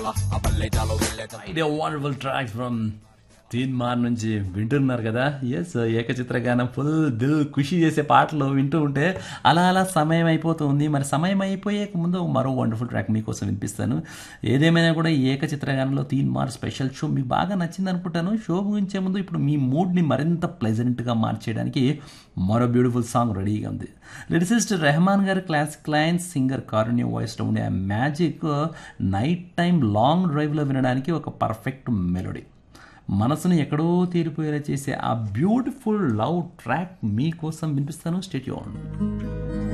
ఇదే wonderful track from తీన్ మార్ నుంచి వింటున్నారు కదా ఎస్ ఏకచిత్ర గానం ఫుల్ దిల్ ఖుషి చేసే పాటలు వింటూ ఉంటే అలా అలా సమయం అయిపోతుంది మరి సమయం అయిపోయే ముందు మరో వండర్ఫుల్ ట్రాక్ మీకోసం వినిపిస్తాను ఏదేమైనా కూడా ఈ ఏకచిత్ర గానంలో తీన్ మార్ స్పెషల్ షో మీకు బాగా నచ్చింది అనుకుంటాను షో ముగించే ముందు ఇప్పుడు మీ మూడ్ని మరింత ప్లెజెంట్గా మార్చేయడానికి మరో బ్యూటిఫుల్ సాంగ్ రెడీగా ఉంది లిరిసిస్ట్ రెహమాన్ గారి క్లాసిక్ క్లయింట్స్ సింగర్ కారుణ్య వాయిస్లో ఉండే ఆ మ్యాజిక్ నైట్ టైం లాంగ్ డ్రైవ్లో వినడానికి ఒక పర్ఫెక్ట్ మెలోడీ మనసును ఎక్కడో తీరిపోయేలా చేసే ఆ బ్యూటిఫుల్ లవ్ ట్రాక్ మీకోసం వినిపిస్తాను స్టేట్యూన్